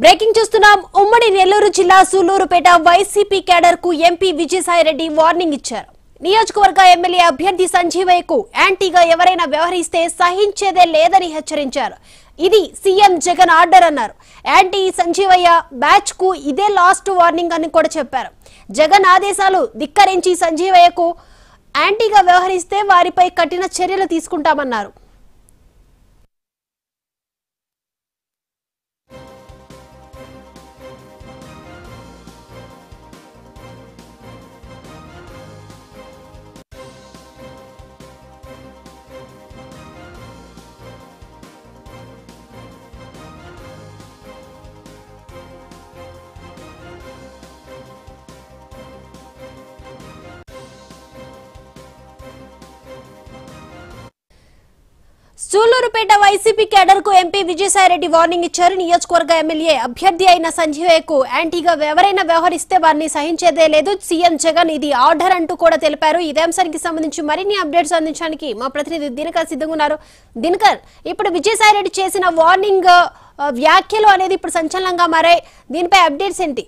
breaking చూస్తున్నాం ఉమ్మడి నెల్లూరు జిల్లా సూలూరుపేట వైసీపీ కేడర్ కు ఎంపీ విజయసాయిరెడ్డి వార్నింగ్ ఇచ్చారు నియోజకవర్గ ఎమ్మెల్యే అభ్యర్థి సంజీవయ్యకు యాంటీగా ఎవరైనా వ్యవహరిస్తే సహించేదే లేదని హెచ్చరించారు ఇది సీఎం జగన్ ఆర్డర్ అన్నారు యాంటీ సంజీవయ్య బ్యాచ్ కు ఇదే లాస్ట్ వార్నింగ్ అని కూడా చెప్పారు జగన్ ఆదేశాలు ధిక్కరించి సంజీవయ్యకు యాంటీగా వ్యవహరిస్తే వారిపై కఠిన చర్యలు తీసుకుంటామన్నారు సూలూరుపేట వైసీపీ కేడర్ కు ఎంపీ విజయసాయిరెడ్డి వార్నింగ్ ఇచ్చారు నియోజకవర్గ ఎమ్మెల్యే అభ్యర్థి అయిన సంజీవయ్యకు యాంటీగా ఎవరైనా వ్యవహరిస్తే వారిని సహించేదే లేదు సీఎం జగన్ ఇది ఆర్డర్ అంటూ కూడా తెలిపారు ఇదే అంశానికి సంబంధించి మరిన్ని అప్డేట్స్ అందించడానికి మా ప్రతినిధి దినకర్ సిద్ధంగా ఉన్నారు దినకర్ ఇప్పుడు విజయసాయిరెడ్డి చేసిన వార్నింగ్ ఆ, వ్యాఖ్యలు అనేది ఇప్పుడు సంచలనంగా మారాయి దీనిపై అప్డేట్స్ ఏంటి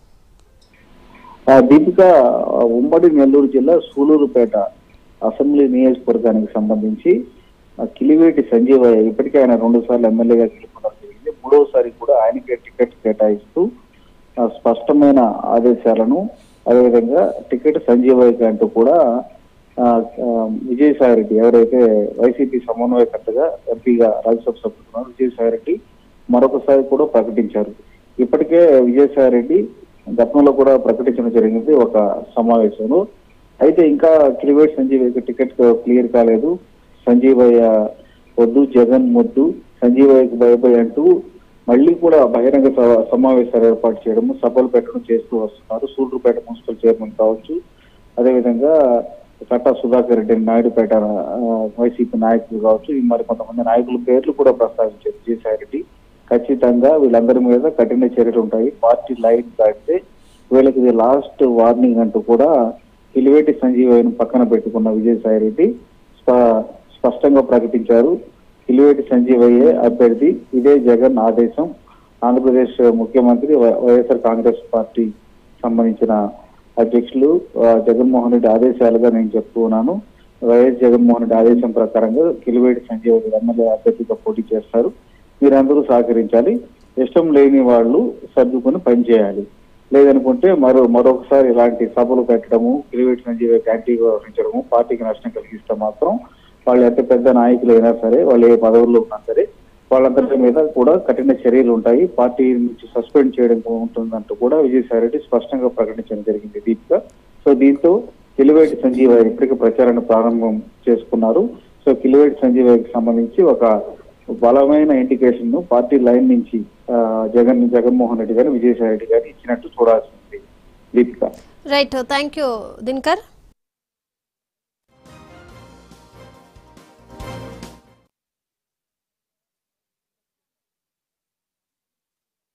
ఆ దీపిక ఆ, ఉమ్మడి నెల్లూరు జిల్లా సూలూరుపేట అసెంబ్లీ నియోజకవర్గానికి సంబంధించి ఆ, కిలివేటి సంజీవయ్య ఇప్పటికే ఆయన రెండు సార్లు ఎమ్మెల్యేగా గెలుపడం జరిగింది మూడవసారి కూడా ఆయనకే టికెట్ కేటాయిస్తూ ఆ, స్పష్టమైన ఆదేశాలను అదేవిధంగా టికెట్ సంజీవయ్యకి అంటూ కూడా ఆ, ఆ, విజయసాయిరెడ్డి ఎవరైతే వైసీపీ సమన్వయకర్తగా ఎంపీగా రాజ్యసభ సభ్యులు ఉన్నారు విజయసాయిరెడ్డి మరొకసారి కూడా ప్రకటించారు ఇప్పటికే విజయసాయిరెడ్డి గతంలో కూడా ప్రకటించడం జరిగింది ఒక సమావేశంలో అయితే ఇంకా కిలివేట్ సంజీవయ్యకి టికెట్ క్లియర్ కాలేదు సంజీవయ్య వద్దు జగన్ వద్దు సంజీవయ్యకు భయపడి అంటూ మళ్ళీ కూడా బహిరంగ స- సమావేశాలు ఏర్పాటు చేయడం సభలు పెట్టడం చేస్తూ వస్తున్నారు సూళ్లూరుపేట మున్సిపల్ చైర్మన్ కావచ్చు అదేవిధంగా కట్టా సుధాకర్ రెడ్డి నాయుడుపేట ఆ, వైసీపీ నాయకులు కావచ్చు ఈ మరి కొంతమంది నాయకుల పేర్లు కూడా ప్రస్తావించారు విజయసాయిరెడ్డి ఖచ్చితంగా వీళ్ళందరి మీద కఠిన చర్యలు ఉంటాయి పార్టీ లైన్ దాటితే వీళ్ళకి ఇది లాస్ట్ వార్నింగ్ అంటూ కూడా కిలివేటి సంజీవయ్యను పక్కన పెట్టుకున్న విజయసాయిరెడ్డి స్ప- స్పష్టంగా ప్రకటించారు కిలివేటి సంజీవయ్యే అభ్యర్థి ఇదే జగన్ ఆదేశం ఆంధ్రప్రదేశ్ ముఖ్యమంత్రి వై- వైఎస్ఆర్ కాంగ్రెస్ పార్టీ సంబంధించిన అధ్యక్షులు ఆ, జగన్మోహన్ రెడ్డి ఆదేశాలుగా నేను చెప్తున్నాను వైఎస్ జగన్మోహన్ రెడ్డి ఆదేశం ప్రకారంగా కిలివేటి సంజీవ్ ఎమ్మెల్యే అభ్యర్థిగా పోటీ చేస్తారు మీరందరూ సహకరించాలి ఇష్టం లేని వాళ్ళు సర్దుకొని పనిచేయాలి లేదనుకుంటే మరో మరొకసారి ఇలాంటి సభలు పెట్టడము కిలివేటి సంజీవ్ క్యాంటీగా వ్యవహరించడము పార్టీకి నష్టం కలిగిస్తే మాత్రం వాళ్ళు ఎంత పెద్ద నాయకులు అయినా సరే వాళ్ళు ఏ పదవుల్లో ఉన్నా సరే వాళ్ళందరి మీద కూడా కఠిన చర్యలు ఉంటాయి పార్టీ నుంచి సస్పెండ్ చేయడం ఉంటుందంటూ కూడా విజయసాయి రెడ్డి స్పష్టంగా ప్రకటించడం జరిగింది దీపిక సో దీంతో కిలివేటి సంజీవ ఇప్పటికే ప్రచారాన్ని ప్రారంభం చేసుకున్నారు సో కిలివేటి సంజీవకి సంబంధించి ఒక బలమైన ఇండికేషన్ ను పార్టీ లైన్ నుంచి ఆ, జగన్ జగన్మోహన్ రెడ్డి గారు విజయసాయి రెడ్డి గారు ఇచ్చినట్టు చూడాల్సింది Deepika right thank you Dinakar